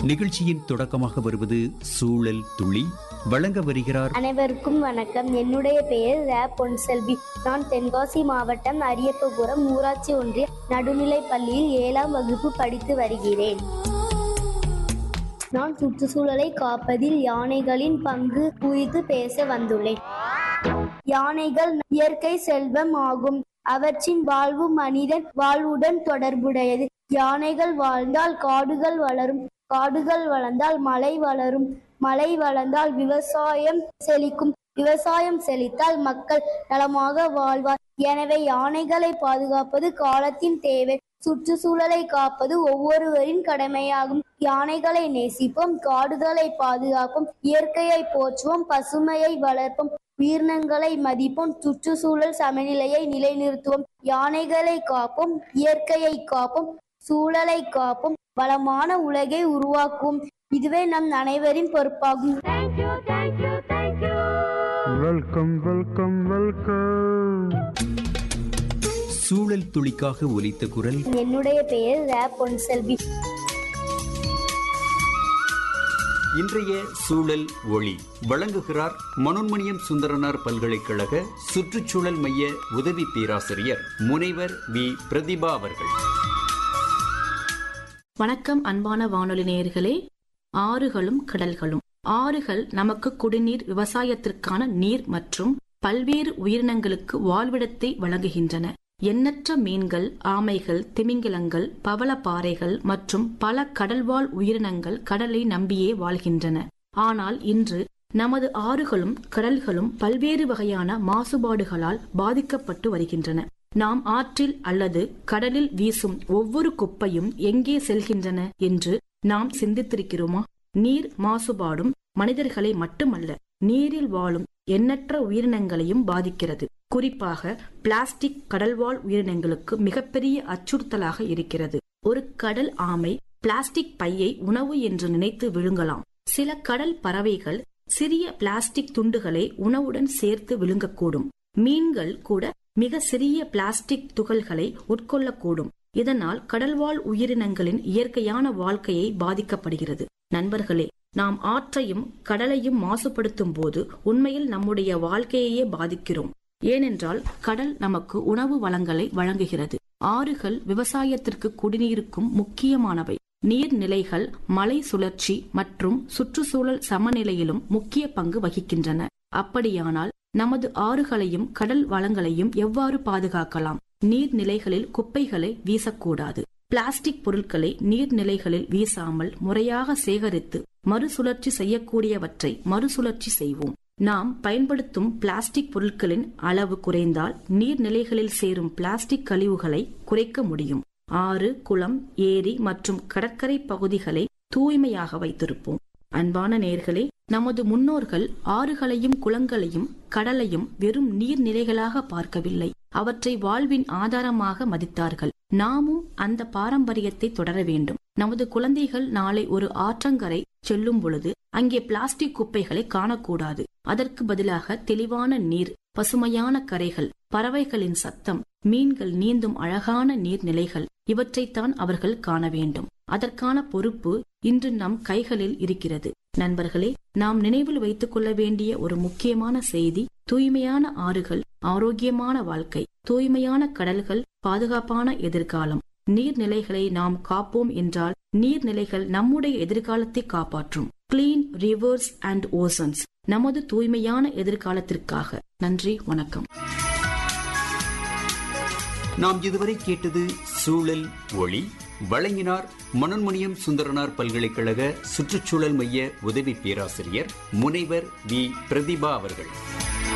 நிகழ்ச்சியின் தொடக்கமாக வருவது சூழல் துளி வழங்க வருகிறார் அனைவருக்கும் வணக்கம் என்னுடைய பெயர் ரே பொன்செல்வி நான் தென்காசி மாவட்டம் அரியப்பபுரம் ஊராட்சி ஒன்றிய நடுநிலைப் பள்ளியில் ஏழாம் வகுப்பு படித்து வருகிறேன் நான் சுற்றுச்சூழலை காப்பதில் யானைகளின் பங்கு குறித்து பேச வந்துள்ளேன் யானைகள் இயற்கை செல்வம் ஆகும் அவற்றின் வாழ்வு மனிதன் வாழ்வுடன் தொடர்புடையது யானைகள் வாழ்ந்தால் காடுகள் வளரும் காடுகள் வளர்ந்தால் மழை வளரும் மழை வளர்ந்தால் விவசாயம் செழிக்கும் விவசாயம் செழித்தால் மக்கள் நலமாக வாழ்வார் எனவே யானைகளை பாதுகாப்பது காலத்தின் தேவை சுற்றுச்சூழலை காப்பது ஒவ்வொருவரின் கடமையாகும் யானைகளை நேசிப்போம் காடுகளை பாதுகாப்போம் இயற்கையை போற்றுவோம் பசுமையை வளர்ப்போம் உயிரினங்களை மதிப்போம் சுற்றுச்சூழல் சமநிலையை நிலைநிறுத்துவோம் யானைகளை காப்போம் இயற்கையை காப்போம் சூழலை காப்போம் வளமான உலகை உருவாக்குவோம் இதுவே நம் அனைவரின் பொறுப்பாகும் வெல்கம் வெல்கம் வெல்கம் சூழல் துளிக்காக ஒலித்த குரல் என்னுடைய பெயர் ரே பொன்செல்வி இன்றைய சூழல் ஒளி வழங்குகிறார் மனோன்மணியம் சுந்தரனார் பல்கலைக்கழக சுற்றுச்சூழல் மைய உதவி பேராசிரியர் முனைவர் வி பிரதிபா அவர்கள் வணக்கம் அன்பான வானொலி நேயர்களே ஆறுகளும் கடல்களும் ஆறுகள் நமக்கு குடிநீர் விவசாயத்திற்கான நீர் மற்றும் பல்வேறு உயிரினங்களுக்கு வாழ்விடத்தை வழங்குகின்றன எண்ணற்ற மீன்கள் ஆமைகள் திமிங்கிலங்கள் பவளப்பாறைகள் மற்றும் பல கடல்வாழ் உயிரினங்கள் கடலை நம்பியே வாழ்கின்றன ஆனால் இன்று நமது ஆறுகளும் கடல்களும் பல்வேறு வகையான மாசுபாடுகளால் பாதிக்கப்பட்டு வருகின்றன நாம் ஆற்றில் அல்லது கடலில் வீசும் ஒவ்வொரு குப்பையும் எங்கே செல்கின்றன என்று நாம் சிந்தித்திருக்கிறோமா நீர் மாசுபாடும் மனிதர்களை மட்டுமல்ல நீரில் வாழும் எண்ணற்ற உயிரினங்களையும் பாதிக்கிறது குறிப்பாக பிளாஸ்டிக் கடல்வாழ் உயிரினங்களுக்கு மிகப்பெரிய அச்சுறுத்தலாக இருக்கிறது ஒரு கடல் ஆமை பிளாஸ்டிக் பையை உணவு என்று நினைத்து விழுங்கலாம் சில கடல் பறவைகள் சிறிய பிளாஸ்டிக் துண்டுகளை உணவுடன் சேர்த்து விழுங்கக்கூடும் மீன்கள் கூட மிக சிறிய பிளாஸ்டிக் துகள்களை உட்கொள்ளக்கூடும் இதனால் கடல்வாழ் உயிரினங்களின் இயற்கையான வாழ்க்கையை பாதிக்கப்படுகிறது நண்பர்களே நாம் ஆற்றையும் கடலையும் மாசுபடுத்தும் போது உண்மையில் நம்முடைய வாழ்க்கையையே பாதிக்கிறோம் ஏனென்றால் கடல் நமக்கு உணவு வளங்களை வழங்குகிறது ஆறுகள் விவசாயத்திற்கு குடிநீருக்கும் முக்கியமானவை நீர்நிலைகள் மலை சுழற்சி மற்றும் சுற்றுச்சூழல் சமநிலையிலும் முக்கிய பங்கு வகிக்கின்றன அப்படியானால் நமது ஆறுகளையும் கடல் வளங்களையும் எவ்வாறு பாதுகாக்கலாம் நீர்நிலைகளில் குப்பைகளை வீசக்கூடாது பிளாஸ்டிக் பொருட்களை நீர்நிலைகளில் வீசாமல் முறையாக சேகரித்து மறுசுழற்சி செய்யக்கூடியவற்றை மறுசுழற்சி செய்வோம் நாம் பயன்படுத்தும் பிளாஸ்டிக் பொருட்களின் அளவு குறைந்தால் நீர்நிலைகளில் சேரும் பிளாஸ்டிக் கழிவுகளை குறைக்க முடியும் ஆறு குளம் ஏரி மற்றும் கடற்கரை பகுதிகளை தூய்மையாக வைத்திருப்போம் அன்பான நேர்களே நமது முன்னோர்கள் ஆறுகளையும் குளங்களையும் கடலையும் வெறும் நீர்நிலைகளாக பார்க்கவில்லை அவற்றை வாழ்வின் ஆதாரமாக மதித்தார்கள் நாமும் அந்த பாரம்பரியத்தை தொடர வேண்டும் நமது குழந்தைகள் நாளை ஒரு ஆற்றங்கரை செல்லும் பொழுது அங்கே பிளாஸ்டிக் குப்பைகளை காணக்கூடாது அதற்கு பதிலாக தெளிவான நீர் பசுமையான கரைகள் பறவைகளின் சத்தம் மீன்கள் நீந்தும் அழகான நீர்நிலைகள் இவற்றைத்தான் அவர்கள் காண வேண்டும் அதற்கான பொறுப்பு இன்று நம் கைகளில் இருக்கிறது நண்பர்களே நாம் நினைவில் வைத்துக் கொள்ள வேண்டிய ஒரு முக்கியமான செய்தி தூய்மையான ஆறுகள் ஆரோக்கியமான வாழ்க்கை தூய்மையான கடல்கள் பாதுகாப்பான எதிர்காலம் நீர்நிலைகளை நாம் காப்போம் என்றால் நீர்நிலைகள் நம்முடைய எதிர்காலத்தை காப்பாற்றும் கிளீன் ரிவர்ஸ் அண்ட் ஓசன்ஸ் நமது தூய்மையான எதிர்காலத்திற்காக நன்றி வணக்கம் நாம் இதுவரை கேட்டது சூழல் ஒளி வழங்கினார் மனோன்மணியம் சுந்தரனார் பல்கலைக்கழக சுற்றுச்சூழல் மைய உதவி பேராசிரியர் முனைவர் வி பிரதிபா அவர்கள்